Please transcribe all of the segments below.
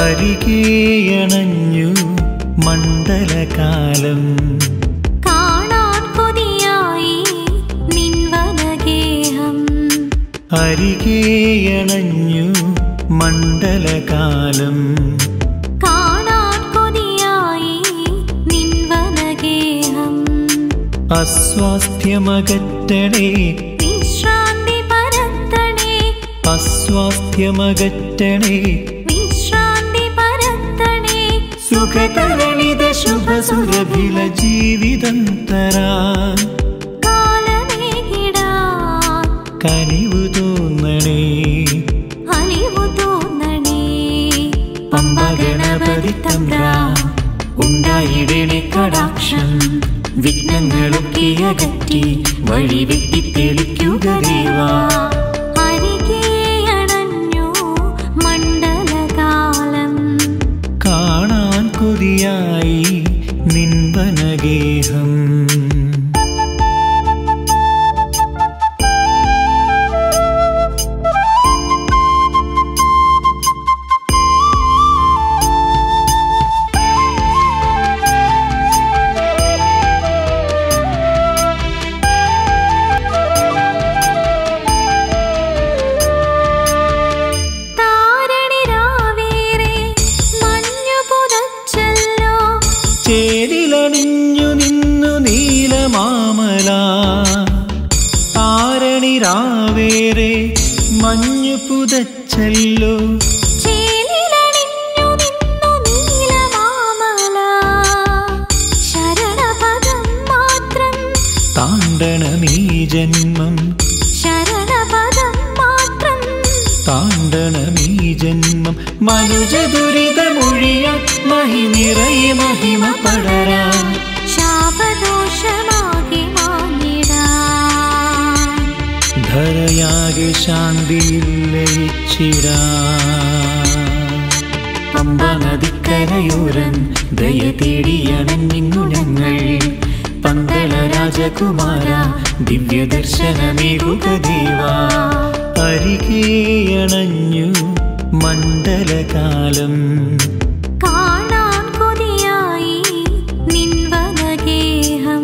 അരികേയണഞ്ഞു മണ്ഡലകാലം കാണാൻ കൊതിയായി നിൻവനഗേഹം അരികേയണഞ്ഞു മണ്ഡലകാലം കാണാൻ കൊതിയായി നിൻവനഗേഹം അസ്വാസ്ഥ്യമകറ്റണേ വിശ്രാന്തി പരത്തണേ അസ്വാസ്ഥ്യമകറ്റണേ വിശ്രാന്തി പരത്തണേ സുഖതരളിത ശുഭസുരഭില ജീവിതം തരാൻ കാലമേകിടാൻ കനിവു തോന്നണേ അലിവു തോന്നണേ പമ്പ ഗണപതി തമ്പ്ര ഉണ്ടായിടണേ കടാക്ഷം വിഘ്നങ്ങളൊക്കെ അകറ്റി വഴി വെട്ടി തെളിക്കുക ദേവാ അരികെ അണഞ്ഞു മണ്ഡലകാലം കാണാൻ കൊതിയായി നിൻവനഗേഹം താരണി രാവേറെ മഞ്ഞു പുതച്ചല്ലോ ചേരിലണിഞ്ഞു നിന്നു നീലമാമല താരണി രാവേറെ മഞ്ഞു പുതച്ചല്ലോ ചേലിലണിഞ്ഞു നിന്നു നീലമാമല ശരണപദം മാത്രം താണ്ടണമീ ജന്മം ശരണപദം മാത്രം താണ്ടണമീ ജന്മം മനുജ ദുരിതമൊഴിയ മഹി നിറയെ മഹിമ പടരാൻ ശാപദോഷമാകി മാങ്ങിടാൻ ധരയാകെ ശാന്തിയിൽ ലയിച്ചിടാ പമ്പ നദിക്കരയോരൻ ദയ തേടിയണഞ്ഞിങ്ങു ഞങ്ങൾ പന്തള രാജകുമാര ദിവ്യദർശനമേകുക ദേവാ അരികേയണഞ്ഞു മണ്ഡലകാലം കാണാൻ കൊതിയായി നിൻവനഗേഹം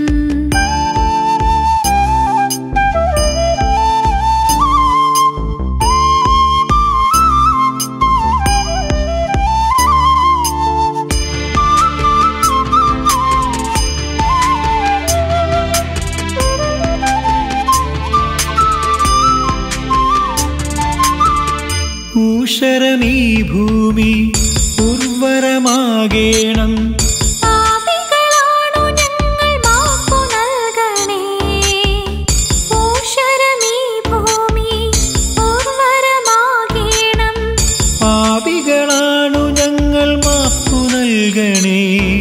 ഊഷരമീ ഭൂമി ഉർവരമാകേണം പാപികളാണു ഞങ്ങൾ മാപ്പു നൽകണേ ഊഷരമീ ഭൂമി ഉർവരമാകേണം പാപികളാണു ഞങ്ങൾ മാപ്പു നൽകണേ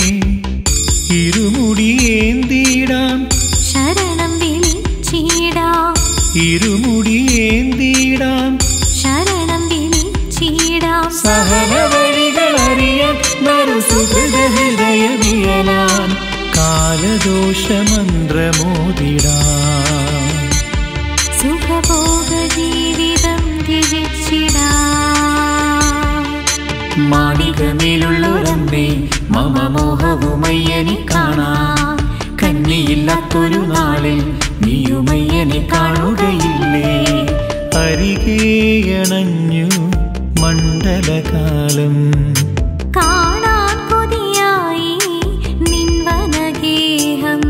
ഇരുമുടിയേന്തിടാം ശരണം വിളിച്ചിടാം ഇരുമുടിയേന്തിടാം ശരണം വിളിച്ചിടാം സഹന വഴികളറിയാൻ നറുസുഹൃദ ഹൃദയവിയലാൻ കാലദോഷമന്ത്രമോദിടാം സുഖഭോഗ ജീവിതം ത്യജിച്ചിടാം മാണികമേലുള്ളൊരമ്മേ മമ മോഹവുമയ്യനെ കാണാൻ കന്നിയില്ലാത്തൊരു നാളിൽ നീയുമയ്യനെ കാണുകയില്ലേ അരികേയണഞ്ഞു മണ്ഡലകാലം കാണാൻ കൊതിയായി നിൻവനഗേഹം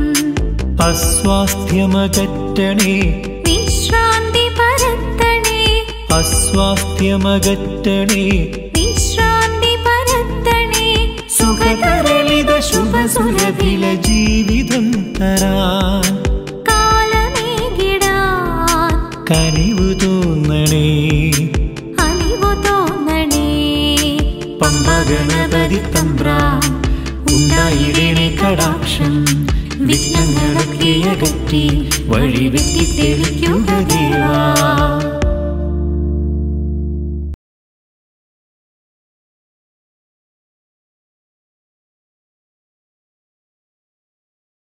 അസ്വാസ്ഥ്യമകറ്റണേ വിശ്രാന്തി പരത്തണേ അസ്വാസ്ഥ്യമകറ്റണേ വിശ്രാന്തി പരത്തണേ സുഖതരളിത ശുഭസുരഭില ജീവിതം തരാൻ കാലമേകിടാൻ കനിവു തോന്നണേ അലിവു തോന്നണേ പമ്പ ഗണപതി തമ്പ്ര ഉണ്ടായിടണേ കടാക്ഷം വിഘ്നങ്ങളൊക്കെ അകറ്റി വഴി വെട്ടി തെളിക്കുക